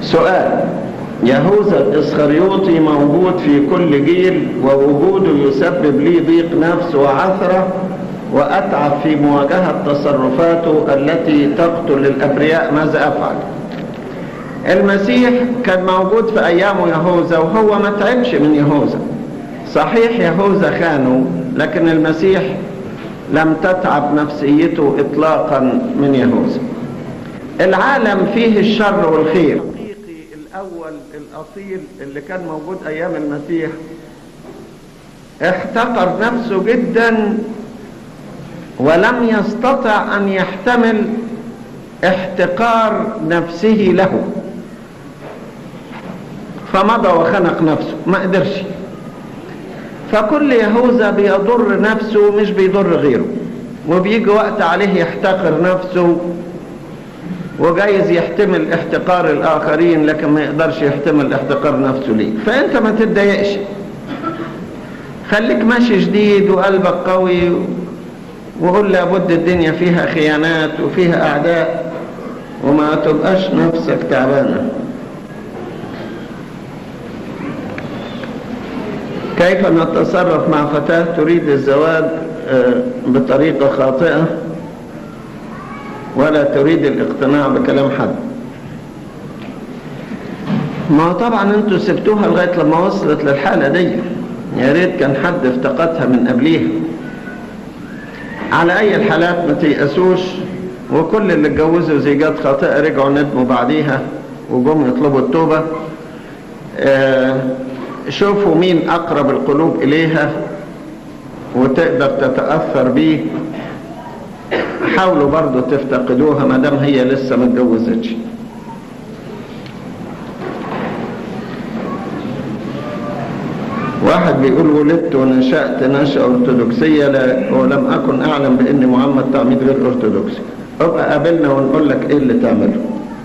سؤال يهوذا الإسخريوطي موجود في كل جيل ووجوده يسبب لي ضيق نفس وعثرة وأتعب في مواجهة تصرفاته التي تقتل الأبرياء ماذا أفعل المسيح كان موجود في أيامه يهوذا وهو ما تعبش من يهوذا صحيح يهوذا خانه لكن المسيح لم تتعب نفسيته إطلاقا من يهوذا العالم فيه الشر والخير الحقيقي الأول الأصيل اللي كان موجود أيام المسيح احتقر نفسه جدا ولم يستطع أن يحتمل احتقار نفسه له فمضى وخنق نفسه ما قدرش فكل يهوذا بيضر نفسه مش بيضر غيره وبيجي وقت عليه يحتقر نفسه وجايز يحتمل احتقار الآخرين لكن ما يقدرش يحتمل احتقار نفسه ليه فأنت ما تتضايقش خليك ماشي جديد وقلبك قوي وقول لابد الدنيا فيها خيانات وفيها أعداء وما تبقاش نفسك تعبانة كيف نتصرف مع فتاة تريد الزواج بطريقة خاطئة ولا تريد الاقتناع بكلام حد ما طبعا انتوا سبتوها لغاية لما وصلت للحالة دي يا ريت كان حد افتقدها من قبليها على اي الحالات ما تيأسوش وكل اللي اتجوزوا زيجات خاطئة رجعوا ندموا بعديها وجم يطلبوا التوبة آه شوفوا مين اقرب القلوب اليها وتقدر تتأثر بيه حاولوا برضو تفتقدوها ما دام هي لسه ما اتجوزتش واحد بيقول ولدت ونشأت نشأة أرثوذكسية ولم أكن أعلم بأن محمد تعميد غير أرثوذكسي ابقى قابلنا ونقول لك إيه اللي تعمله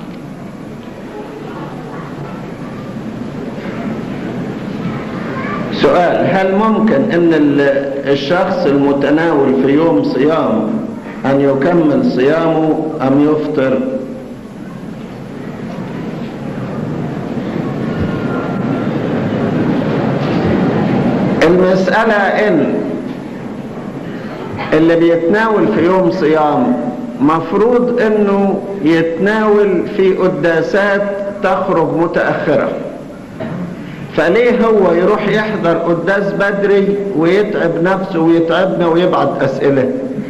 سؤال هل ممكن أن الشخص المتناول في يوم صيام أن يكمل صيامه أم يفطر المسألة إن اللي بيتناول في يوم صيام مفروض انه يتناول في قداسات تخرج متأخرة فليه هو يروح يحضر قداس بدري ويتعب نفسه ويتعبنا ويبعت أسئلة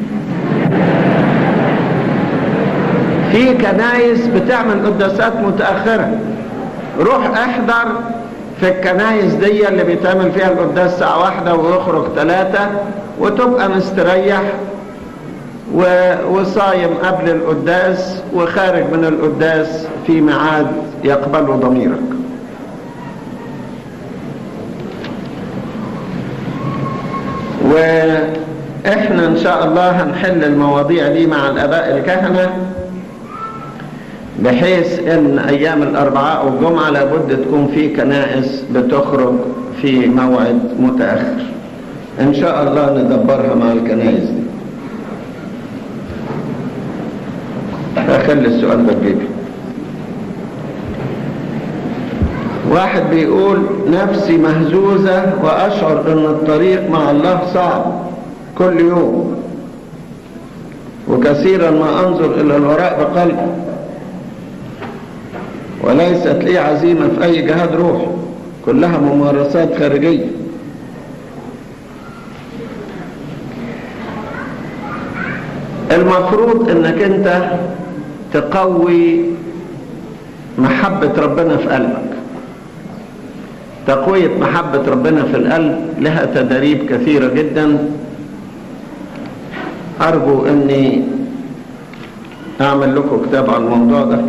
في كنايس بتعمل قداسات متأخرة روح احضر في الكنايس دي اللي بيتعمل فيها القداس ساعة واحدة ويخرج ثلاثة وتبقى مستريح وصايم قبل القداس وخارج من القداس في ميعاد يقبله ضميرك واحنا ان شاء الله هنحل المواضيع دي مع الاباء الكهنه بحيث ان ايام الاربعاء والجمعه لابد تكون في كنائس بتخرج في موعد متاخر ان شاء الله ندبرها مع الكنائس دي اخلي السؤال ده بجيبي واحد بيقول نفسي مهزوزة وأشعر أن الطريق مع الله صعب كل يوم وكثيرا ما أنظر إلى الوراء بقلب وليست لي عزيمة في أي جهاد روح كلها ممارسات خارجية المفروض انك انت تقوي محبة ربنا في قلبك تقوية محبة ربنا في القلب لها تدريب كثيرة جدا أرجو أني أعمل لكم كتاب عن الموضوع ده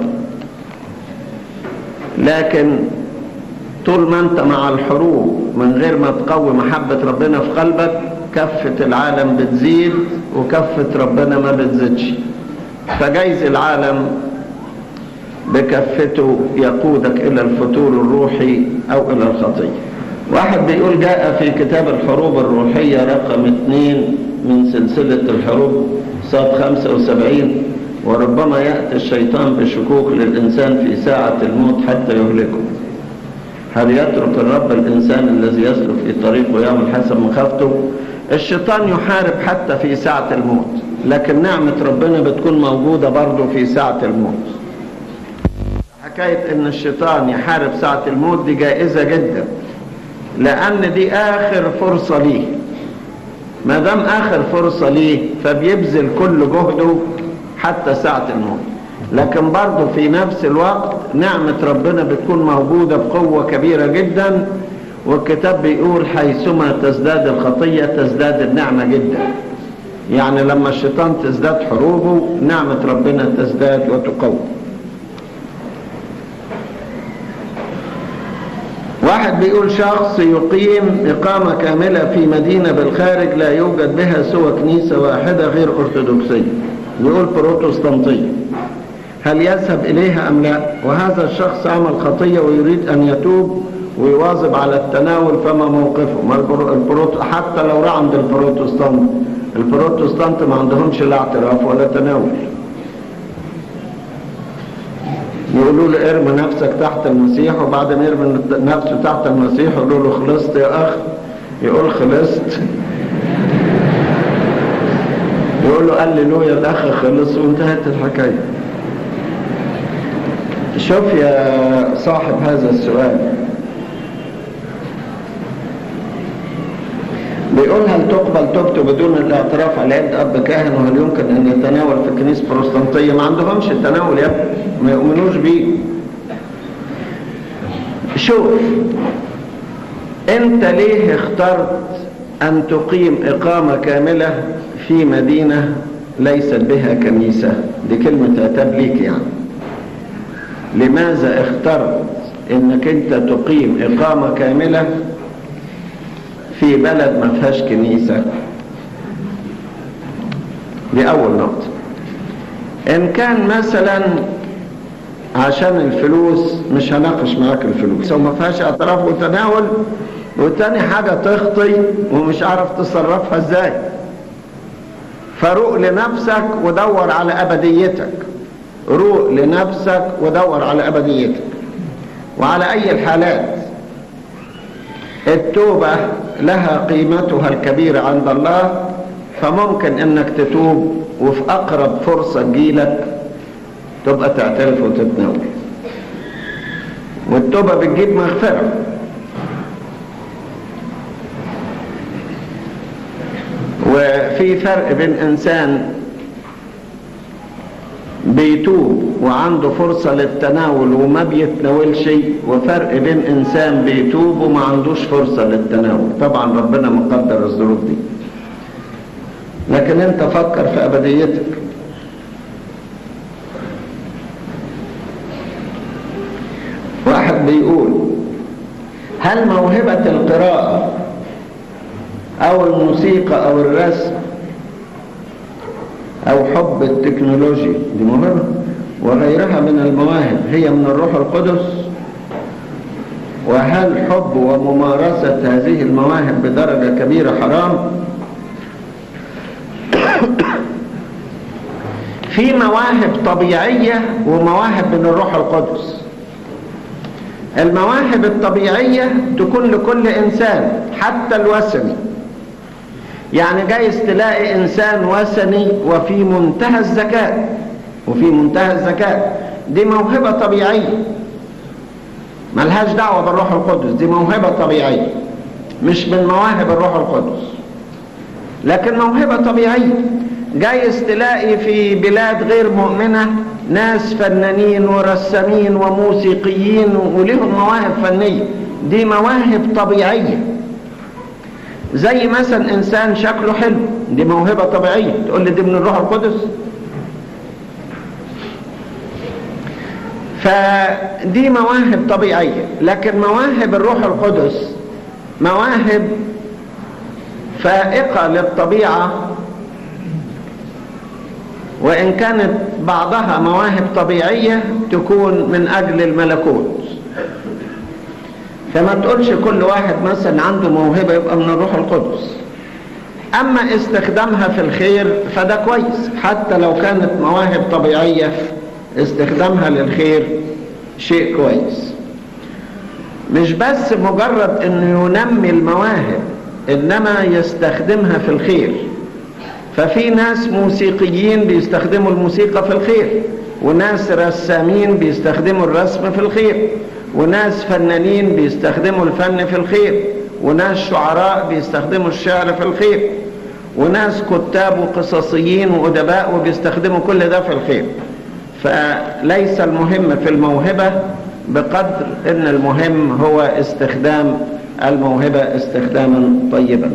لكن طول ما أنت مع الحروب من غير ما تقوي محبة ربنا في قلبك كفة العالم بتزيد وكفة ربنا ما بتزيدش فجايز العالم بكفته يقودك إلى الفتور الروحي أو إلى الخطية واحد بيقول جاء في كتاب الحروب الروحية رقم اثنين من سلسلة الحروب صاد 75 وربما يأتي الشيطان بشكوك للإنسان في ساعة الموت حتى يهلكه هل يترك الرب الإنسان الذي يسلك في طريقه ويعمل حسب مخافته الشيطان يحارب حتى في ساعة الموت لكن نعمة ربنا بتكون موجودة برضه في ساعة الموت حكاية ان الشيطان يحارب ساعة الموت دي جائزة جدا لان دي اخر فرصة ليه ما دام اخر فرصة ليه فبيبذل كل جهده حتى ساعة الموت لكن برضه في نفس الوقت نعمة ربنا بتكون موجودة بقوة كبيرة جدا والكتاب بيقول حيثما تزداد الخطية تزداد النعمة جدا يعني لما الشيطان تزداد حروبه نعمة ربنا تزداد وتقوى واحد بيقول شخص يقيم إقامة كاملة في مدينة بالخارج لا يوجد بها سوى كنيسة واحدة غير أرثوذكسية يقول بروتستانتية هل يذهب إليها أم لا وهذا الشخص عمل خطية ويريد أن يتوب ويواظب على التناول فما موقفه ما البروت... حتى لو راح عند البروتستانت البروتستانت ما عندهمش لا اعتراف ولا تناول يقولوا له ارمي نفسك تحت المسيح وبعدين يرمي نفسه تحت المسيح يقولوا له خلصت يا اخ يقول خلصت يقول له قال لي له يا الاخ خلص وانتهت الحكايه شوف يا صاحب هذا السؤال بيقول هل تقبل توبته بدون الاعتراف على يد اب كاهن وهل يمكن ان يتناول في كنيسه بروتستانتيه ما عندهمش التناول يا ابني ما يؤمنوش بيه شوف انت ليه اخترت ان تقيم اقامه كامله في مدينه ليست بها كنيسه دي كلمه عتاب ليك يعني لماذا اخترت انك انت تقيم اقامه كامله في بلد ما فيهاش كنيسة دي أول نقطة إن كان مثلا عشان الفلوس مش هناقش معاك الفلوس وما فيهاش اعتراف وتناول وتاني حاجة تخطي ومش عارف تصرفها ازاي فروق لنفسك ودور على أبديتك روق لنفسك ودور على أبديتك وعلى أي الحالات التوبة لها قيمتها الكبيرة عند الله فممكن انك تتوب وفي اقرب فرصة تجيلك تبقى تعترف وتتناول والتوبة بتجيب مغفرة وفي فرق بين انسان بيتوب وعنده فرصة للتناول وما بيتناولش وفرق بين انسان بيتوب وما عندوش فرصة للتناول طبعا ربنا مقدر الظروف دي لكن انت فكر في ابديتك واحد بيقول هل موهبة القراءة او الموسيقى او الرسم او حب التكنولوجي دي موهبة وغيرها من المواهب هي من الروح القدس وهل حب وممارسة هذه المواهب بدرجة كبيرة حرام في مواهب طبيعية ومواهب من الروح القدس المواهب الطبيعية تكون لكل إنسان حتى الوثني يعني جايز تلاقي إنسان وثني وفي منتهى الذكاء وفي منتهى الذكاء دي موهبة طبيعية ملهاش دعوة بالروح القدس دي موهبة طبيعية مش من مواهب الروح القدس لكن موهبة طبيعية جايز تلاقي في بلاد غير مؤمنة ناس فنانين ورسامين وموسيقيين ولهم مواهب فنية دي مواهب طبيعية زي مثلا انسان شكله حلو دي موهبة طبيعية تقول لي دي من الروح القدس فدي مواهب طبيعية لكن مواهب الروح القدس مواهب فائقة للطبيعة وإن كانت بعضها مواهب طبيعية تكون من أجل الملكوت فما تقولش كل واحد مثلا عنده موهبة يبقى من الروح القدس أما استخدامها في الخير فده كويس حتى لو كانت مواهب طبيعية استخدامها للخير شيء كويس مش بس مجرد انه ينمي المواهب انما يستخدمها في الخير ففي ناس موسيقيين بيستخدموا الموسيقى في الخير وناس رسامين بيستخدموا الرسم في الخير وناس فنانين بيستخدموا الفن في الخير وناس شعراء بيستخدموا الشعر في الخير وناس كتاب وقصصيين وأدباء وبيستخدموا كل ده في الخير فليس المهم في الموهبة بقدر ان المهم هو استخدام الموهبة استخداما طيبا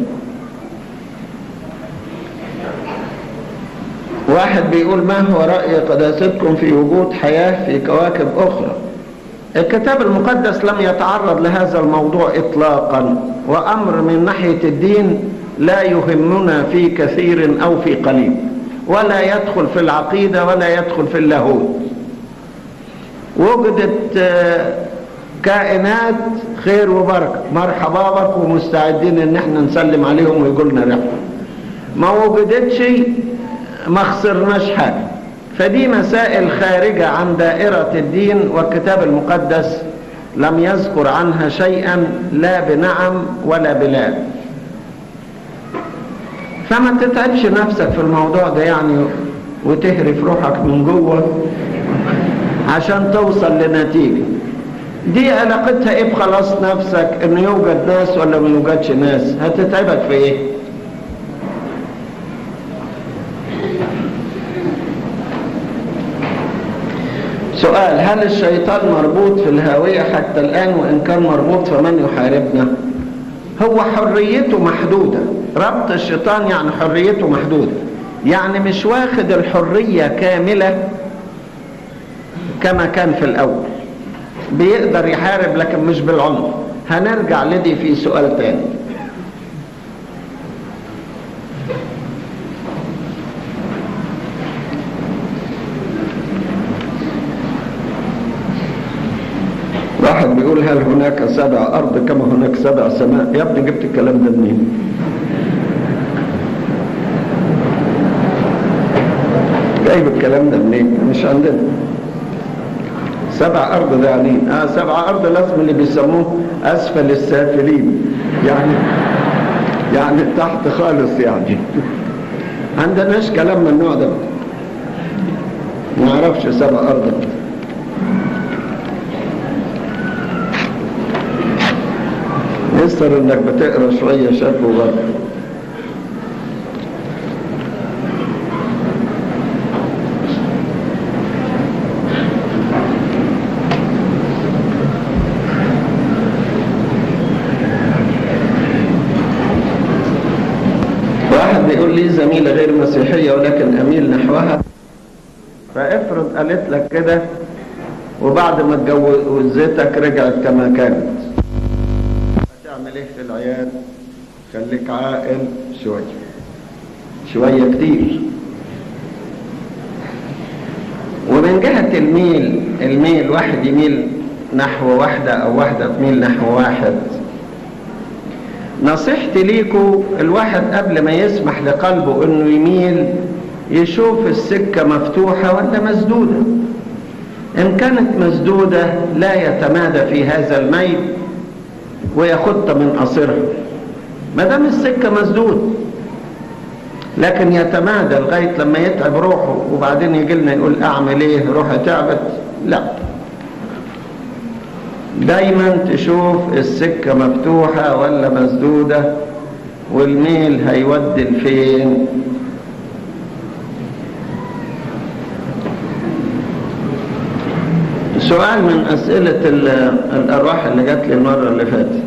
واحد بيقول ما هو رأي قداستكم في وجود حياة في كواكب أخرى الكتاب المقدس لم يتعرض لهذا الموضوع إطلاقا وأمر من ناحية الدين لا يهمنا في كثير أو في قليل ولا يدخل في العقيدة ولا يدخل في اللاهوت وجدت كائنات خير وبركة مرحبا بك ومستعدين ان احنا نسلم عليهم ويقولنا رحمة ما وجدتش ما خسرناش حاجة فدي مسائل خارجة عن دائرة الدين والكتاب المقدس لم يذكر عنها شيئا لا بنعم ولا بلا فما تتعبش نفسك في الموضوع ده يعني وتهرف روحك من جوه عشان توصل لنتيجة دي علاقتها ايه بخلاص نفسك انه يوجد ناس ولا ما يوجدش ناس هتتعبك في ايه سؤال هل الشيطان مربوط في الهاوية حتى الآن وإن كان مربوط فمن يحاربنا هو حريته محدودة ربط الشيطان يعني حريته محدودة يعني مش واخد الحرية كاملة كما كان في الأول بيقدر يحارب لكن مش بالعنف هنرجع لدي في سؤال تاني واحد بيقول هل هناك سبع أرض كما هناك سبع سماء يا ابني جبت الكلام ده منين جايب الكلام ده منين مش عندنا سبع أرض ده يعني آه سبع أرض لازم اللي بيسموه أسفل السافلين يعني يعني تحت خالص يعني عندناش كلام من النوع ده ما نعرفش سبع أرض يسر انك بتقرا شويه شرق وغرب واحد بيقول لي زميلة غير مسيحية ولكن أميل نحوها فافرض قالت لك كده وبعد ما اتجوزتك رجعت كما كانت هتعمل ايه في العيال خليك عاقل شوية شوية كتير ومن جهة الميل الميل واحد يميل نحو واحدة أو واحدة تميل نحو واحد نصيحتي ليكوا الواحد قبل ما يسمح لقلبه انه يميل يشوف السكة مفتوحة ولا مسدودة ان كانت مسدودة لا يتمادى في هذا الميل ويخط من قصرها ما دام السكة مسدود لكن يتمادى لغاية لما يتعب روحه وبعدين يجي لنا يقول اعمل ايه روحي تعبت لا دايما تشوف السكة مفتوحة ولا مسدودة والميل هيودي لفين سؤال من أسئلة الأرواح اللي جات لي المرة اللي فاتت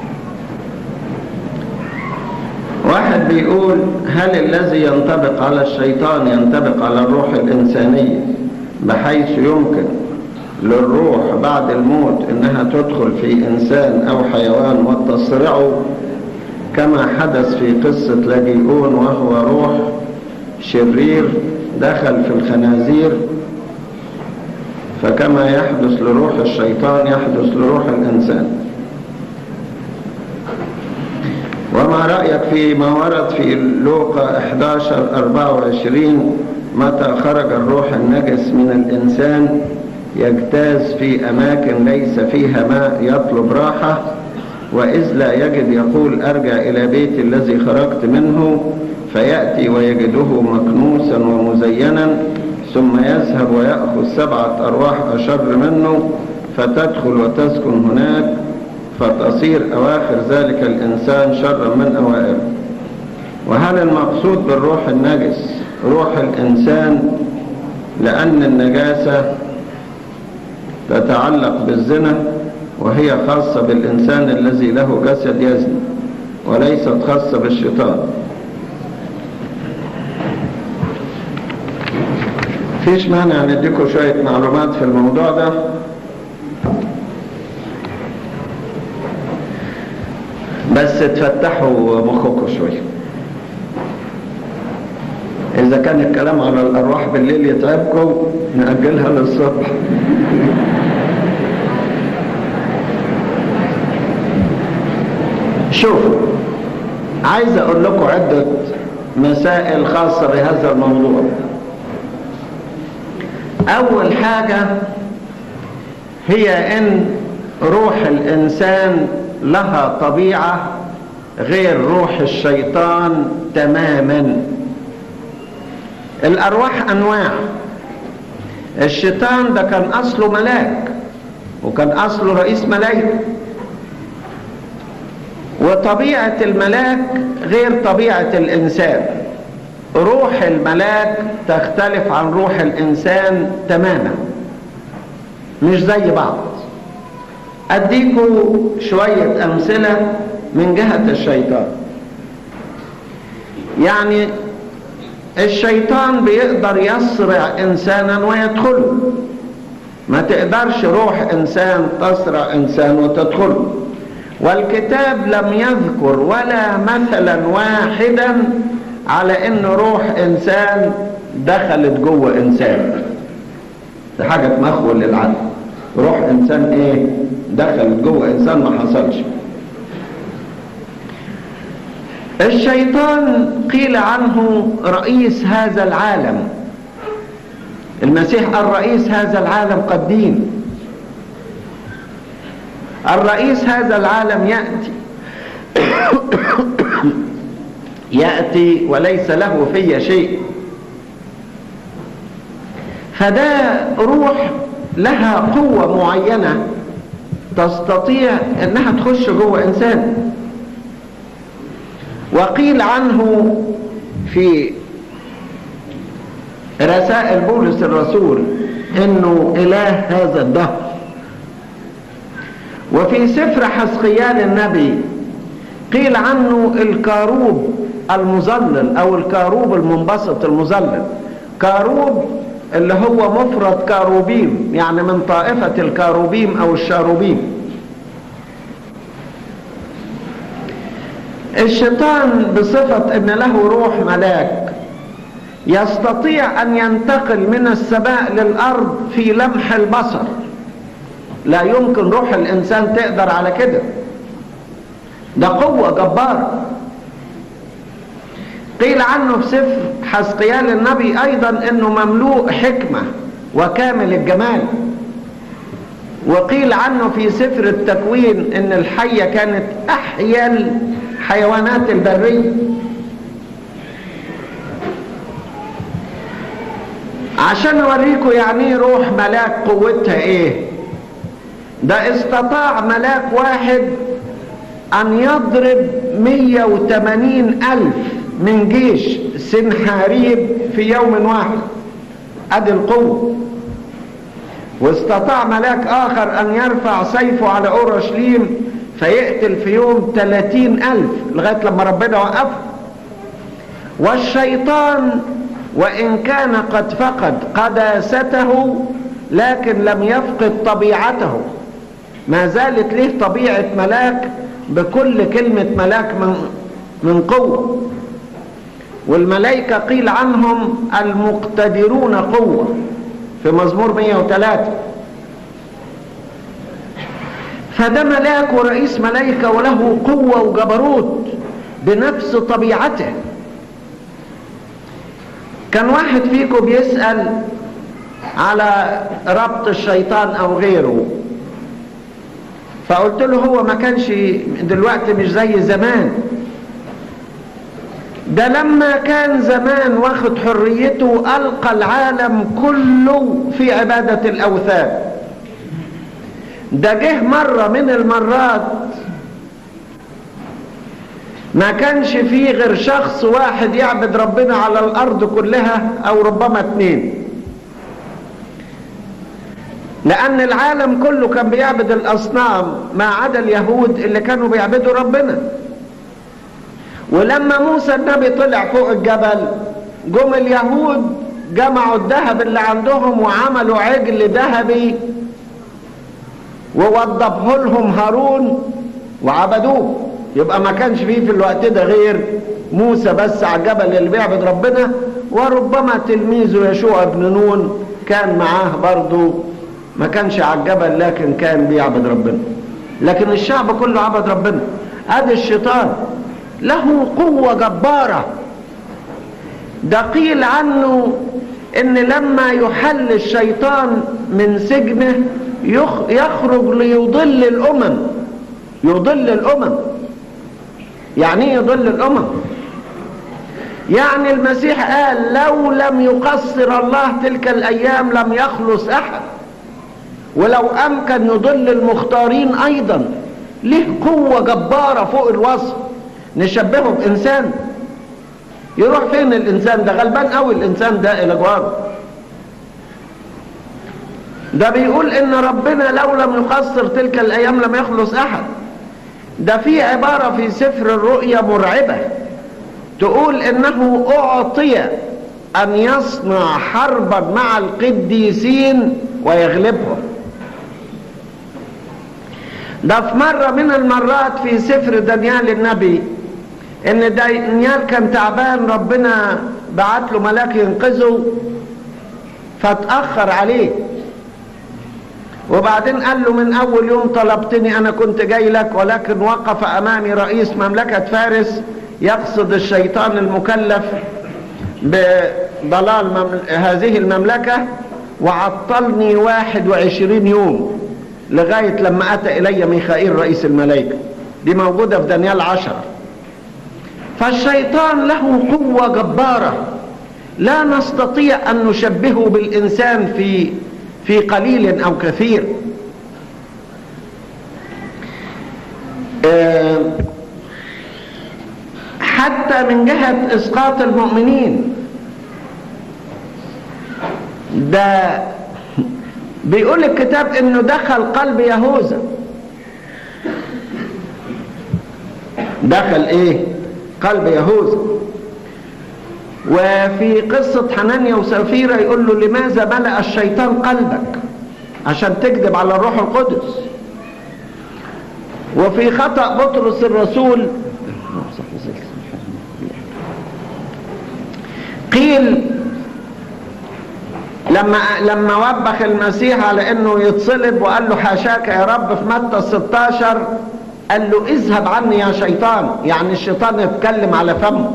واحد بيقول هل الذي ينطبق على الشيطان ينطبق على الروح الإنسانية بحيث يمكن للروح بعد الموت انها تدخل في انسان او حيوان وتصرعه كما حدث في قصة لاجئون وهو روح شرير دخل في الخنازير فكما يحدث لروح الشيطان يحدث لروح الانسان وما رأيك في ما ورد في لوقا 11 24 متى خرج الروح النجس من الإنسان يجتاز في أماكن ليس فيها ماء يطلب راحة وإذ لا يجد يقول أرجع إلى بيتي الذي خرجت منه فيأتي ويجده مكنوسا ومزينا ثم يذهب ويأخذ سبعة أرواح أشر منه فتدخل وتسكن هناك فتصير أواخر ذلك الإنسان شرا من أوائله وهل المقصود بالروح النجس روح الإنسان لأن النجاسة تتعلق بالزنا وهي خاصة بالإنسان الذي له جسد يزني وليست خاصة بالشيطان فيش مانع نديكم شوية معلومات في الموضوع ده بس تفتحوا مخكم شوية إذا كان الكلام على الأرواح بالليل يتعبكم نأجلها للصبح شوفوا عايز أقول لكم عدة مسائل خاصة بهذا الموضوع أول حاجة هي إن روح الإنسان لها طبيعة غير روح الشيطان تماما الأرواح أنواع الشيطان ده كان أصله ملاك وكان أصله رئيس ملايكة وطبيعة الملاك غير طبيعة الإنسان روح الملاك تختلف عن روح الإنسان تماما مش زي بعض أديكوا شوية أمثلة من جهة الشيطان يعني الشيطان بيقدر يسرع إنسانا ويدخله ما تقدرش روح إنسان تسرع إنسان وتدخله والكتاب لم يذكر ولا مثلا واحدا على ان روح انسان دخلت جوه انسان دي حاجه تمخول للعقل روح انسان ايه دخلت جوه انسان ما حصلش الشيطان قيل عنه رئيس هذا العالم المسيح قال رئيس هذا العالم قد دين الرئيس هذا العالم يأتي يأتي وليس له في شيء فده روح لها قوة معينة تستطيع انها تخش جوه انسان وقيل عنه في رسائل بولس الرسول انه اله هذا الدهر وفي سفر حسقيال النبي قيل عنه الكاروب المظلل او الكاروب المنبسط المظلل كاروب اللي هو مفرد كاروبيم يعني من طائفة الكاروبيم او الشاروبيم الشيطان بصفة ان له روح ملاك يستطيع ان ينتقل من السماء للارض في لمح البصر لا يمكن روح الانسان تقدر على كده ده قوة جبارة قيل عنه في سفر حسقيال النبي ايضا انه مملوء حكمة وكامل الجمال وقيل عنه في سفر التكوين ان الحية كانت احيا الحيوانات البرية عشان اوريكم يعني ايه روح ملاك قوتها ايه ده استطاع ملاك واحد ان يضرب 180 الف من جيش سنحاريب في يوم واحد ادي القوة واستطاع ملاك اخر ان يرفع سيفه على اورشليم فيقتل في يوم 30 الف لغاية لما ربنا وقفه والشيطان وان كان قد فقد قداسته لكن لم يفقد طبيعته ما زالت له طبيعة ملاك بكل كلمة ملاك من, من قوة والملائكة قيل عنهم المقتدرون قوة في مزمور 103 فده ملاك ورئيس ملائكة وله قوة وجبروت بنفس طبيعته كان واحد فيكم بيسأل على ربط الشيطان او غيره فقلت له هو ما كانش دلوقتي مش زي زمان ده لما كان زمان واخد حريته ألقى العالم كله في عبادة الأوثان ده جه مرة من المرات ما كانش فيه غير شخص واحد يعبد ربنا على الأرض كلها أو ربما اتنين لأن العالم كله كان بيعبد الأصنام ما عدا اليهود اللي كانوا بيعبدوا ربنا ولما موسى النبي طلع فوق الجبل جم اليهود جمعوا الذهب اللي عندهم وعملوا عجل ذهبي ووضبه لهم هارون وعبدوه يبقى ما كانش فيه في الوقت ده غير موسى بس على الجبل اللي بيعبد ربنا وربما تلميذه يشوع بن نون كان معاه برضه ما كانش على الجبل لكن كان بيعبد ربنا لكن الشعب كله عبد ربنا ادي الشيطان له قوة جبارة ده قيل عنه ان لما يحل الشيطان من سجنه يخرج ليضل الامم يضل الامم يعني ايه يضل الامم يعني المسيح قال لو لم يقصر الله تلك الايام لم يخلص احد ولو امكن يضل المختارين ايضا له قوة جبارة فوق الوصف نشبهه بانسان يروح فين الانسان ده غلبان قوي الانسان ده الى جواره ده بيقول ان ربنا لو لم يقصر تلك الايام لم يخلص احد ده في عبارة في سفر الرؤيا مرعبة تقول انه اعطي ان يصنع حربا مع القديسين ويغلبهم ده في مرة من المرات في سفر دانيال النبي ان دانيال كان تعبان ربنا بعت له ملاك ينقذه فاتأخر عليه وبعدين قال له من اول يوم طلبتني انا كنت جاي لك ولكن وقف امامي رئيس مملكة فارس يقصد الشيطان المكلف بضلال ممل... هذه المملكة وعطلني واحد وعشرين يوم لغاية لما أتى إلي ميخائيل رئيس الملائكة دي موجودة في دانيال عشر فالشيطان له قوة جبارة لا نستطيع أن نشبهه بالإنسان في في قليل أو كثير حتى من جهة إسقاط المؤمنين ده بيقول الكتاب انه دخل قلب يهوذا دخل ايه قلب يهوذا وفي قصة حنانيا وسفيرة يقول له لماذا ملأ الشيطان قلبك عشان تكذب على الروح القدس وفي خطأ بطرس الرسول قيل لما لما وبخ المسيح على انه يتصلب وقال له حاشاك يا رب في متى 16 قال له اذهب عني يا شيطان يعني الشيطان يتكلم على فمه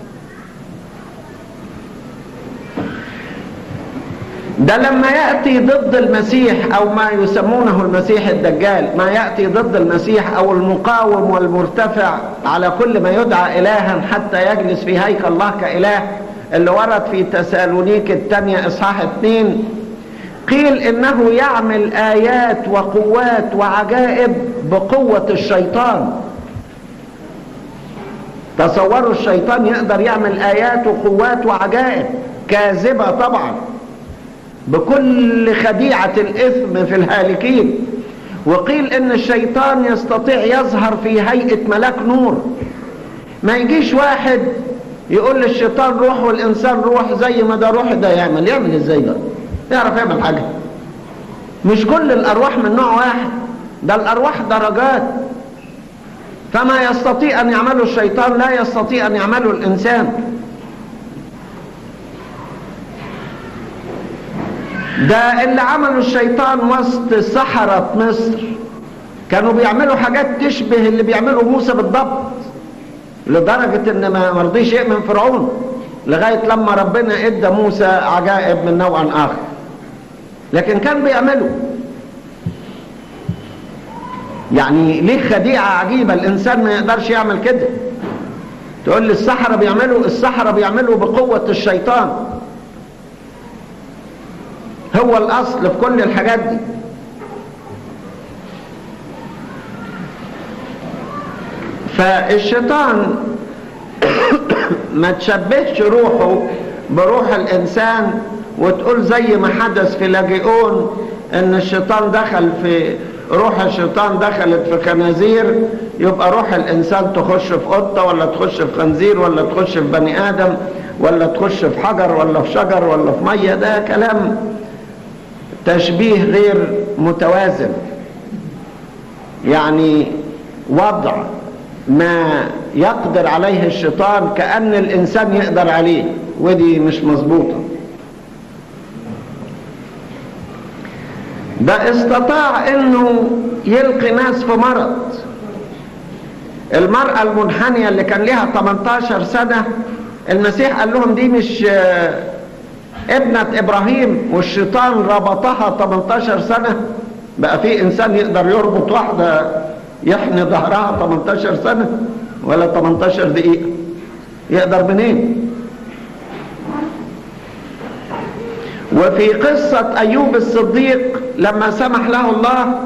ده لما يأتي ضد المسيح او ما يسمونه المسيح الدجال ما يأتي ضد المسيح او المقاوم والمرتفع على كل ما يدعى الها حتى يجلس في هيكل الله كاله اللي ورد في تسالونيك الثانية اصحاح اتنين قيل انه يعمل ايات وقوات وعجائب بقوة الشيطان تصوروا الشيطان يقدر يعمل ايات وقوات وعجائب كاذبة طبعا بكل خديعة الاثم في الهالكين وقيل ان الشيطان يستطيع يظهر في هيئة ملاك نور ما يجيش واحد يقول للشيطان روح والانسان روح زي ما ده روح ده يعمل يعمل ازاي ده يعرف يعمل حاجة مش كل الارواح من نوع واحد ده الارواح درجات فما يستطيع ان يعمله الشيطان لا يستطيع ان يعمله الانسان ده اللي عمله الشيطان وسط سحرة مصر كانوا بيعملوا حاجات تشبه اللي بيعمله موسى بالضبط لدرجة ان ما مرضيش يؤمن فرعون لغاية لما ربنا ادى موسى عجائب من نوع اخر لكن كان بيعمله يعني ليه خديعة عجيبة الانسان ما يقدرش يعمل كده تقول لي السحرة بيعملوا السحرة بيعملوا بقوة الشيطان هو الاصل في كل الحاجات دي فالشيطان ما تشبهش روحه بروح الانسان وتقول زي ما حدث في لاجئون ان الشيطان دخل في روح الشيطان دخلت في خنازير يبقى روح الانسان تخش في قطه ولا تخش في خنزير ولا تخش في بني ادم ولا تخش في حجر ولا في شجر ولا في ميه ده كلام تشبيه غير متوازن يعني وضع ما يقدر عليه الشيطان كأن الإنسان يقدر عليه ودي مش مظبوطة ده استطاع انه يلقي ناس في مرض المرأة المنحنية اللي كان لها 18 سنة المسيح قال لهم دي مش ابنة ابراهيم والشيطان ربطها 18 سنة بقى في انسان يقدر يربط واحدة يحني ظهرها 18 سنة ولا 18 دقيقة يقدر منين وفي قصة أيوب الصديق لما سمح له الله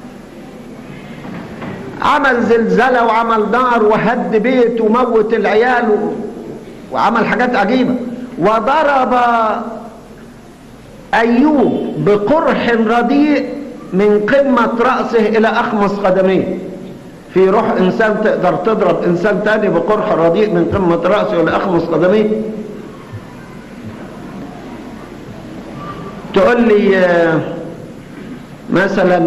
عمل زلزلة وعمل نار وهد بيت وموت العيال وعمل حاجات عجيبة وضرب أيوب بقرح رديء من قمة رأسه إلى أخمص قدميه في روح إنسان تقدر تضرب إنسان تاني بقرح رديء من قمة رأسه إلى أخمص قدميه تقول لي مثلا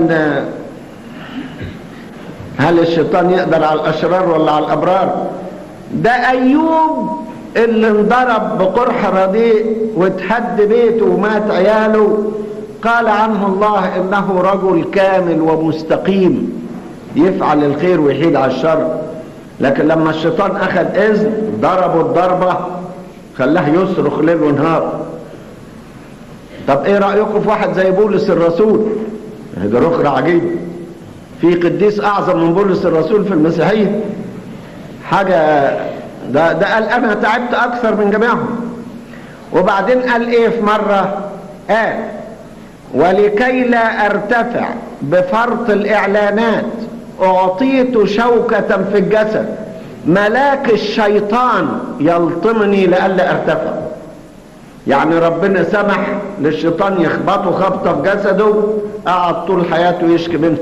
هل الشيطان يقدر على الأشرار ولا على الأبرار ده أيوب اللي انضرب بقرح رديء واتهد بيته ومات عياله قال عنه الله انه رجل كامل ومستقيم يفعل الخير ويحيد على الشر لكن لما الشيطان اخذ اذن ضربه الضربة خلاه يصرخ ليل ونهار طب ايه رأيكم في واحد زي بولس الرسول ده رخرة عجيب في قديس اعظم من بولس الرسول في المسيحية حاجة ده, ده قال انا تعبت اكثر من جميعهم وبعدين قال ايه في مرة قال ولكي لا ارتفع بفرط الاعلانات اعطيت شوكة في الجسد ملاك الشيطان يلطمني لئلا ارتفع يعني ربنا سمح للشيطان يخبطه خبطة في جسده قعد طول حياته يشكي منه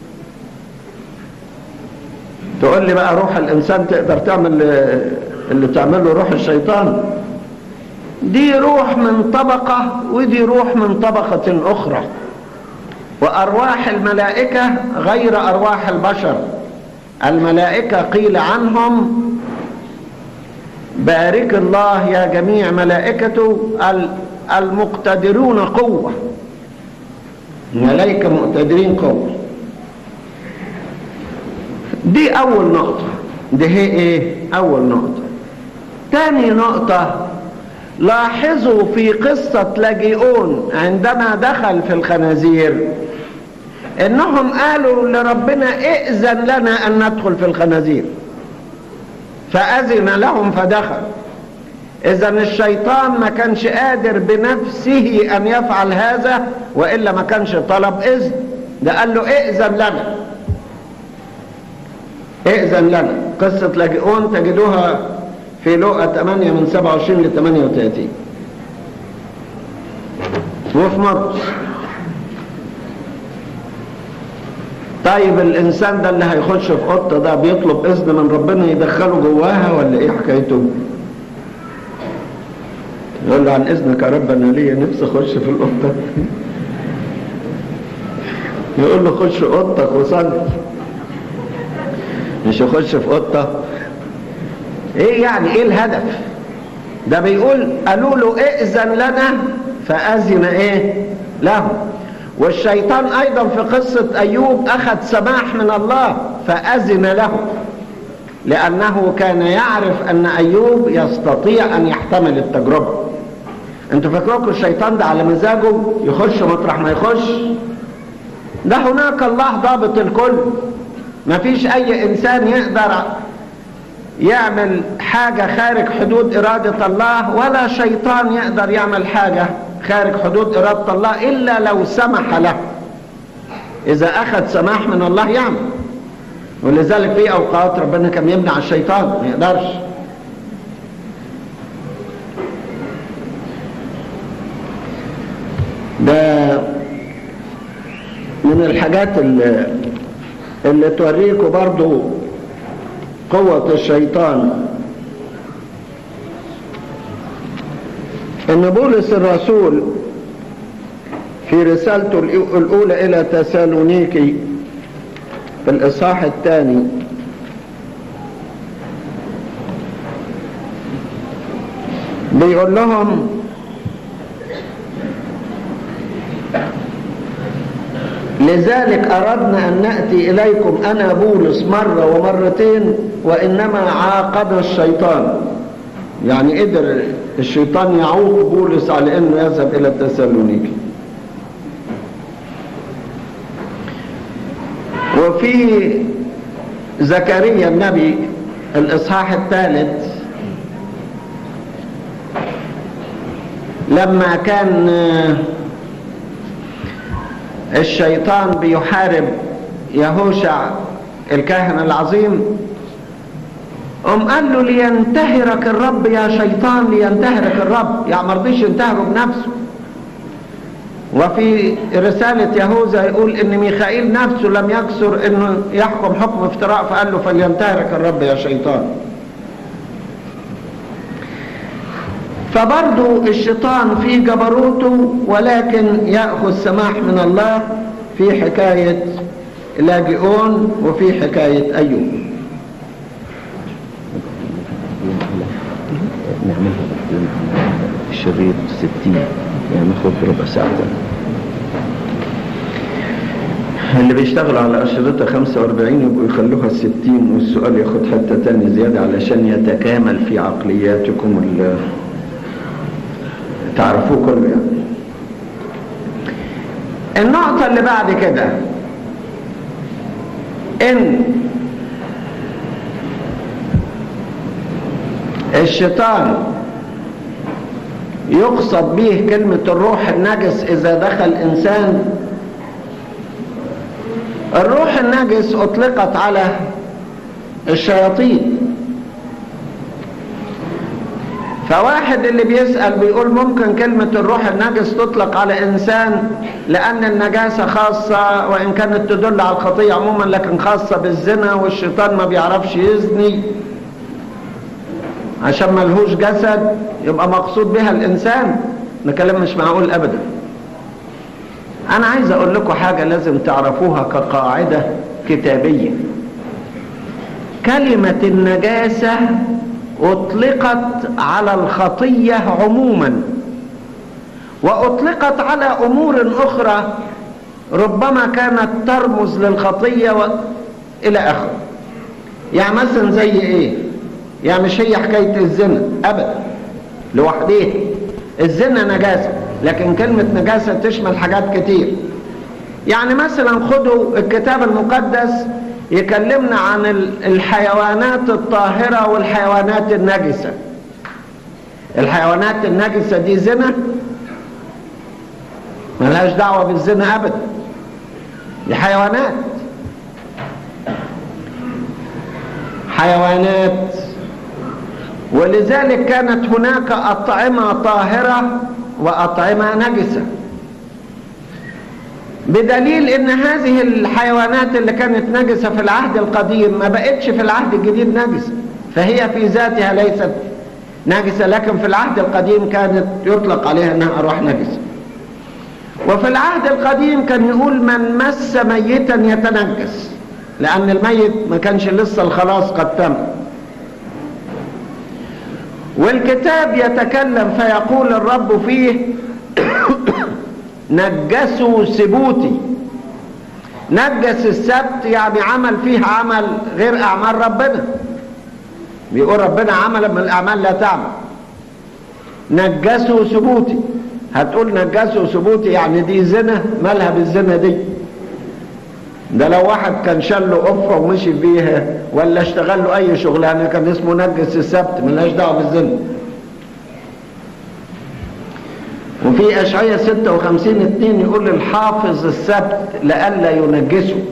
تقول لي بقى روح الانسان تقدر تعمل اللي تعمله روح الشيطان دي روح من طبقة ودي روح من طبقة اخرى وارواح الملائكة غير ارواح البشر الملائكة قيل عنهم بارك الله يا جميع ملائكته المقتدرون قوة ملائكة مقتدرين قوة دي اول نقطة دي هي ايه اول نقطة تاني نقطة لاحظوا في قصة لاجئون عندما دخل في الخنازير انهم قالوا لربنا ائذن لنا ان ندخل في الخنازير فاذن لهم فدخل اذا الشيطان ما كانش قادر بنفسه ان يفعل هذا والا ما كانش طلب اذن ده قال له ائذن لنا ائذن لنا قصة لاجئون تجدوها في لقى 8 من 27 ل 38 وفي مرقس طيب الانسان ده اللي هيخش في قطه ده بيطلب اذن من ربنا يدخله جواها ولا ايه حكايته يقول له عن اذنك يا رب انا ليا نفسي اخش في القطه يقول له خش اوضتك وصلي مش يخش في قطه ايه يعني ايه الهدف ده بيقول قالوا له ائذن لنا فاذن ايه له والشيطان ايضا في قصة ايوب اخذ سماح من الله فاذن له لأنه كان يعرف أن أيوب يستطيع أن يحتمل التجربة انتوا فاكروكم الشيطان ده على مزاجه يخش مطرح ما يخش ده هناك الله ضابط الكل ما فيش أي إنسان يقدر يعمل حاجة خارج حدود إرادة الله ولا شيطان يقدر يعمل حاجة خارج حدود إرادة الله إلا لو سمح له إذا أخذ سماح من الله يعمل ولذلك في أوقات ربنا كان يمنع الشيطان ما يقدرش ده من الحاجات اللي, اللي توريكوا برضو قوة الشيطان ان بولس الرسول في رسالته الاولى الى تسالونيكي في الاصحاح الثاني بيقول لهم لذلك أردنا أن نأتي إليكم أنا بولس مرة ومرتين وإنما عاقبنا الشيطان يعني قدر الشيطان يعوق بولس على أنه يذهب إلى التسالونيكي وفي زكريا النبي الإصحاح الثالث لما كان الشيطان بيحارب يهوشع الكاهن العظيم قام قال له لينتهرك الرب يا شيطان لينتهرك الرب يعني ما رضيش ينتهره بنفسه وفي رسالة يهوذا يقول ان ميخائيل نفسه لم يكسر انه يحكم حكم افتراء فقال له فلينتهرك الرب يا شيطان فبرضو الشيطان في جبروته ولكن يأخذ سماح من الله في حكاية لاجئون وفي حكاية أيوب نعملها الشريط 60 يعني ناخد ربع ساعة اللي بيشتغلوا على أشرطة 45 يبقوا يخلوها 60 والسؤال ياخد حتة تانية زيادة علشان يتكامل في عقلياتكم ال تعرفوه كله يعني النقطة اللي بعد كده ان الشيطان يقصد به كلمة الروح النجس إذا دخل إنسان الروح النجس أطلقت على الشياطين فواحد اللي بيسأل بيقول ممكن كلمة الروح النجس تطلق على إنسان لأن النجاسة خاصة وإن كانت تدل على الخطية عموما لكن خاصة بالزنا والشيطان ما بيعرفش يزني عشان ملهوش جسد يبقى مقصود بها الإنسان ده كلام مش معقول أبدا أنا عايز أقول لكم حاجة لازم تعرفوها كقاعدة كتابية كلمة النجاسة أطلقت على الخطية عموما وأطلقت على أمور أخرى ربما كانت ترمز للخطية و... إلى آخره يعني مثلا زي إيه يعني مش هي حكاية الزنا أبدا لوحديها الزنا نجاسة لكن كلمة نجاسة تشمل حاجات كتير يعني مثلا خدوا الكتاب المقدس يكلمنا عن الحيوانات الطاهرة والحيوانات النجسة الحيوانات النجسة دي زنا ملهاش دعوة بالزنا أبدا دي حيوانات حيوانات ولذلك كانت هناك أطعمة طاهرة وأطعمة نجسة بدليل ان هذه الحيوانات اللي كانت نجسة في العهد القديم ما بقتش في العهد الجديد نجسة فهي في ذاتها ليست نجسة لكن في العهد القديم كانت يطلق عليها انها ارواح نجسة وفي العهد القديم كان يقول من مس ميتا يتنجس لان الميت ما كانش لسه الخلاص قد تم والكتاب يتكلم فيقول الرب فيه نجسوا سبوتي نجس السبت يعني عمل فيه عمل غير اعمال ربنا بيقول ربنا عمل من الاعمال لا تعمل نجسوا ثبوتي هتقول نجسوا ثبوتي يعني دي زنا مالها بالزنا دي ده لو واحد كان شال له قفه ومشي بيها ولا اشتغل له اي شغلانه كان اسمه نجس السبت ملهاش دعوه بالزنا وفي اشعياء 56 2 يقول الحافظ السبت لئلا ينجسه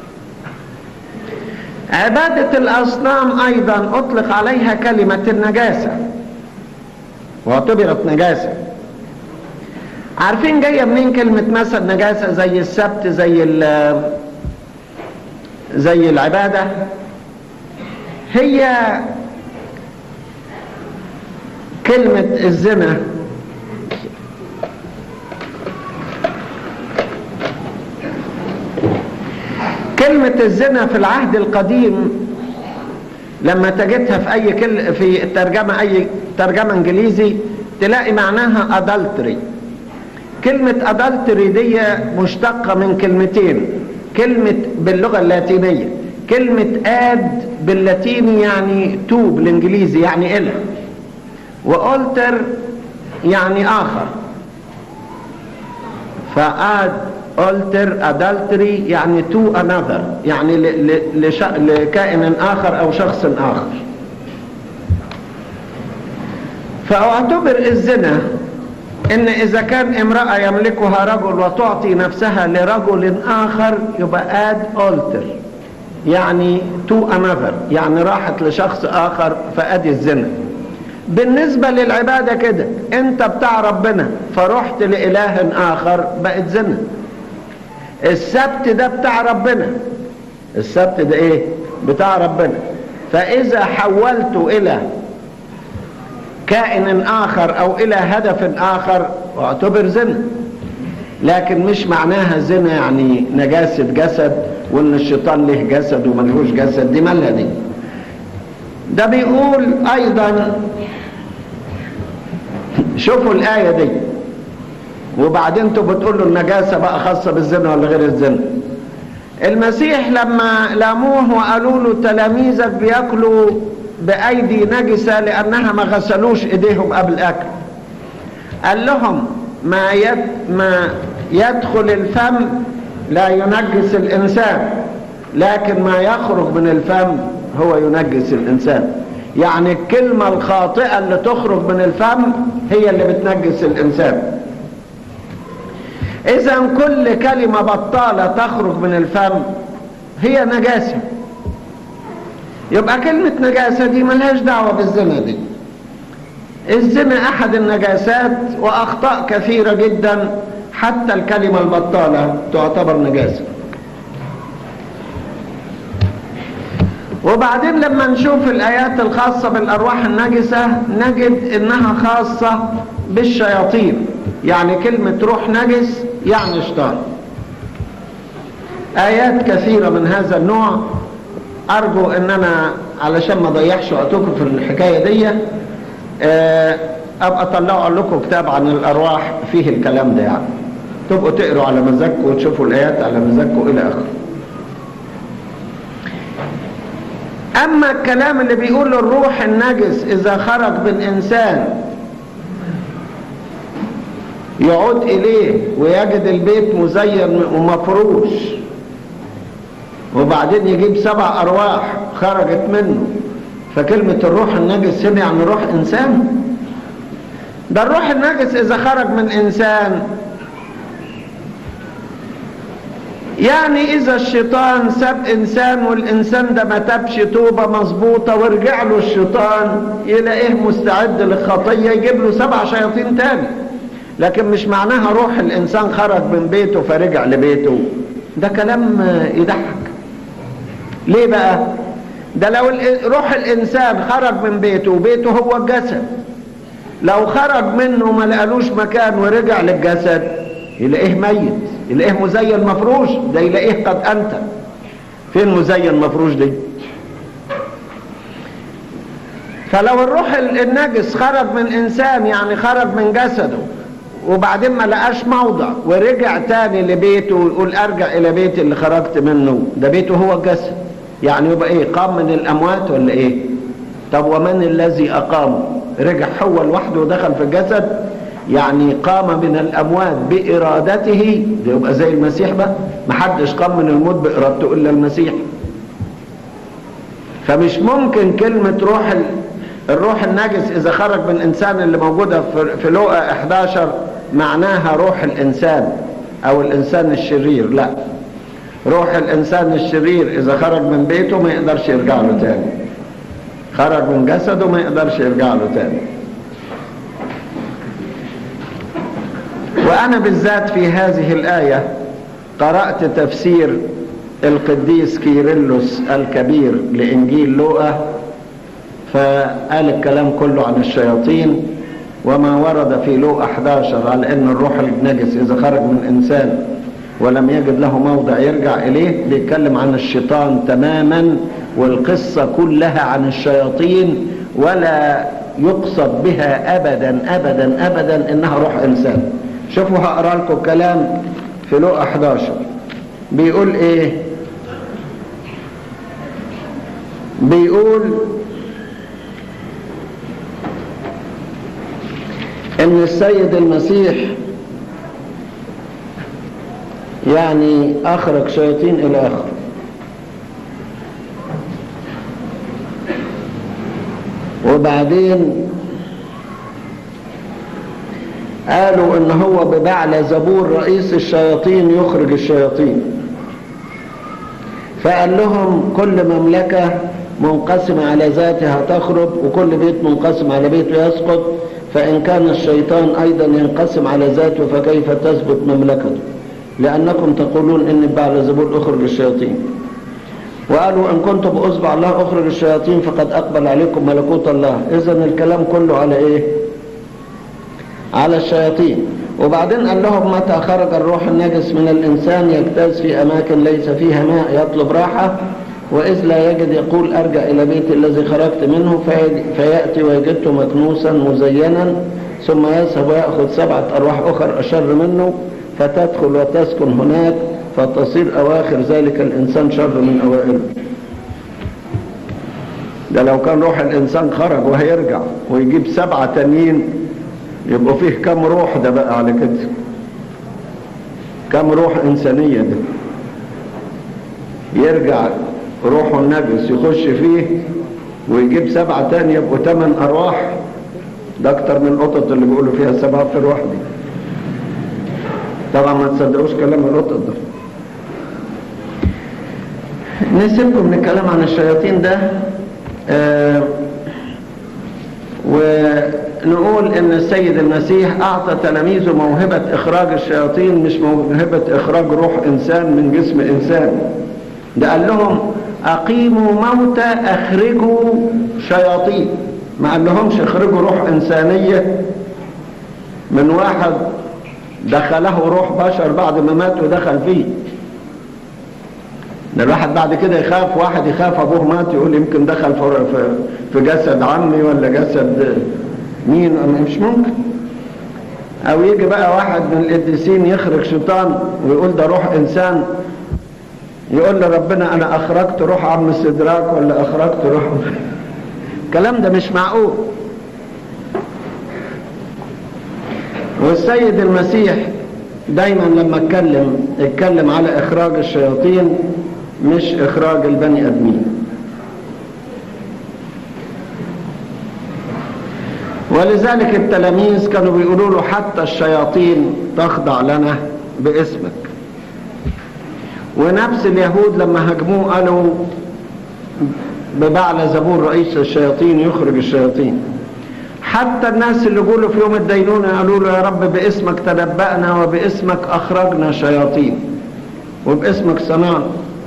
عبادة الأصنام أيضا أطلق عليها كلمة النجاسة واعتبرت نجاسة عارفين جاية منين كلمة مثلا نجاسة زي السبت زي زي العبادة هي كلمة الزنا كلمة الزنا في العهد القديم لما تجدها في أي كل في ترجمة أي ترجمة إنجليزي تلاقي معناها adultery كلمة adultery دي مشتقة من كلمتين كلمة باللغة اللاتينية كلمة آد باللاتيني يعني تو بالإنجليزي يعني إله وأولتر يعني آخر فآد alter adultery يعني to another يعني لش... لكائن آخر أو شخص آخر فأعتبر الزنا إن إذا كان امرأة يملكها رجل وتعطي نفسها لرجل آخر يبقى add alter يعني to another يعني راحت لشخص آخر فأدي الزنا بالنسبة للعبادة كده انت بتاع ربنا فرحت لإله آخر بقت زنا السبت ده بتاع ربنا السبت ده ايه بتاع ربنا فاذا حولته الى كائن اخر او الى هدف اخر اعتبر زنا لكن مش معناها زنا يعني نجاسة جسد وان الشيطان له جسد وملهوش جسد دي مالها دي ده بيقول ايضا شوفوا الايه دي وبعدين انتوا بتقولوا النجاسة بقى خاصة بالزنا ولا غير الزنا المسيح لما لاموه وقالوا له تلاميذك بياكلوا بأيدي نجسة لأنها ما غسلوش إيديهم قبل الأكل قال لهم ما يد ما يدخل الفم لا ينجس الإنسان لكن ما يخرج من الفم هو ينجس الإنسان يعني الكلمة الخاطئة اللي تخرج من الفم هي اللي بتنجس الإنسان إذا كل كلمة بطالة تخرج من الفم هي نجاسة يبقى كلمة نجاسة دي ملهاش دعوة بالزنا دي الزنا أحد النجاسات وأخطاء كثيرة جدا حتى الكلمة البطالة تعتبر نجاسة وبعدين لما نشوف الآيات الخاصة بالأرواح النجسة نجد إنها خاصة بالشياطين يعني كلمة روح نجس يعني شيطان آيات كثيرة من هذا النوع أرجو إن أنا علشان ما أضيعش وقتكم في الحكاية دي أبقى أطلعوا لكم كتاب عن الأرواح فيه الكلام ده يعني تبقوا تقروا على مزاجكم وتشوفوا الآيات على مزاجكم إلى آخره أما الكلام اللي بيقول الروح النجس إذا خرج من إنسان يعود إليه ويجد البيت مزين ومفروش وبعدين يجيب سبع أرواح خرجت منه فكلمة الروح النجس هنا يعني روح إنسان ده الروح النجس إذا خرج من إنسان يعني إذا الشيطان ساب إنسان والإنسان ده ما تبش توبة مظبوطة ورجع له الشيطان يلاقيه مستعد للخطية يجيب له سبع شياطين تاني لكن مش معناها روح الإنسان خرج من بيته فرجع لبيته ده كلام يضحك ليه بقى ده لو روح الإنسان خرج من بيته وبيته هو الجسد لو خرج منه ما لقالوش مكان ورجع للجسد يلاقيه ميت يلاقيه مزين مفروش ده يلاقيه قد أنت فين مزين مفروش دي فلو الروح النجس خرج من إنسان يعني خرج من جسده وبعدين ما لقاش موضع ورجع تاني لبيته ويقول ارجع الى بيتي اللي خرجت منه ده بيته هو الجسد يعني يبقى ايه قام من الاموات ولا ايه طب ومن الذي أقامه رجع هو لوحده ودخل في الجسد يعني قام من الأموات بإرادته ده يبقى زي المسيح بقى محدش قام من الموت بإرادته إلا المسيح فمش ممكن كلمة روح ال... الروح النجس إذا خرج من الإنسان اللي موجودة في- في لوقا 11 معناها روح الإنسان أو الإنسان الشرير لا روح الإنسان الشرير إذا خرج من بيته ما يقدرش يرجع له تاني خرج من جسده ما يقدرش يرجع له تاني وأنا بالذات في هذه الآية قرأت تفسير القديس كيرلس الكبير لإنجيل لوقا فقال الكلام كله عن الشياطين وما ورد في لوقا 11 على أن الروح النجس إذا خرج من إنسان ولم يجد له موضع يرجع إليه بيتكلم عن الشيطان تماما والقصة كلها عن الشياطين ولا يقصد بها أبدا أبدا أبدا إنها روح إنسان شوفوا هقرأ لكم كلام في لوقا 11 بيقول إيه بيقول ان السيد المسيح يعني اخرج شياطين الى اخره وبعدين قالوا ان هو ببعل زبور رئيس الشياطين يخرج الشياطين فقال لهم كل مملكة منقسمة على ذاتها تخرب وكل بيت منقسم على بيته يسقط فإن كان الشيطان أيضا ينقسم على ذاته فكيف تثبت مملكته لأنكم تقولون إن بعد زبور أخرج الشياطين وقالوا إن كنتم بأصبع الله أخرج الشياطين فقد أقبل عليكم ملكوت الله إذا الكلام كله على إيه على الشياطين وبعدين قال لهم متى خرج الروح النجس من الإنسان يجتاز في أماكن ليس فيها ماء يطلب راحة وإذ لا يجد يقول أرجع إلى بيت الذي خرجت منه في فيأتي ويجده مكنوسا مزينا ثم يذهب ويأخذ سبعة أرواح أخر أشر منه فتدخل وتسكن هناك فتصير أواخر ذلك الإنسان شر من أوائله ده لو كان روح الإنسان خرج وهيرجع ويجيب سبعة تانيين يبقوا فيه كم روح ده بقى على كده كم روح إنسانية ده يرجع روحه النجس يخش فيه ويجيب سبعة تاني يبقوا ثمان أرواح ده أكتر من القطط اللي بيقولوا فيها سبعة في الواحدة طبعا ما تصدقوش كلام القطط ده نسيبكم من الكلام عن الشياطين ده آه ونقول ان السيد المسيح اعطى تلاميذه موهبة اخراج الشياطين مش موهبة اخراج روح انسان من جسم انسان ده قال لهم اقيموا موتى اخرجوا شياطين ما قال لهمش اخرجوا روح انسانية من واحد دخله روح بشر بعد ما مات ودخل فيه ده الواحد بعد كده يخاف واحد يخاف ابوه مات يقول يمكن دخل في في جسد عمي ولا جسد مين مش ممكن او يجي بقى واحد من القديسين يخرج شيطان ويقول ده روح انسان يقول لربنا انا اخرجت روح عم السدراك ولا اخرجت روح الكلام ده مش معقول والسيد المسيح دايما لما اتكلم اتكلم على اخراج الشياطين مش اخراج البني ادمين ولذلك التلاميذ كانوا بيقولوا له حتى الشياطين تخضع لنا باسمك ونفس اليهود لما هجموه قالوا ببعل زبور رئيس الشياطين يخرج الشياطين حتى الناس اللي قولوا في يوم الدينونة قالوا له يا رب باسمك تنبأنا وباسمك أخرجنا شياطين وباسمك صنعنا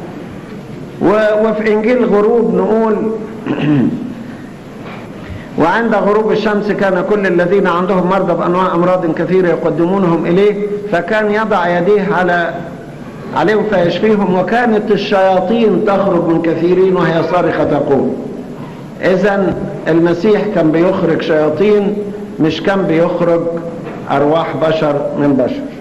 وفي إنجيل غروب نقول وعند غروب الشمس كان كل الذين عندهم مرضى بأنواع أمراض كثيرة يقدمونهم إليه فكان يضع يديه على عليهم فيشفيهم وكانت الشياطين تخرج من كثيرين وهي صارخة تقول إذا المسيح كان بيخرج شياطين مش كان بيخرج أرواح بشر من بشر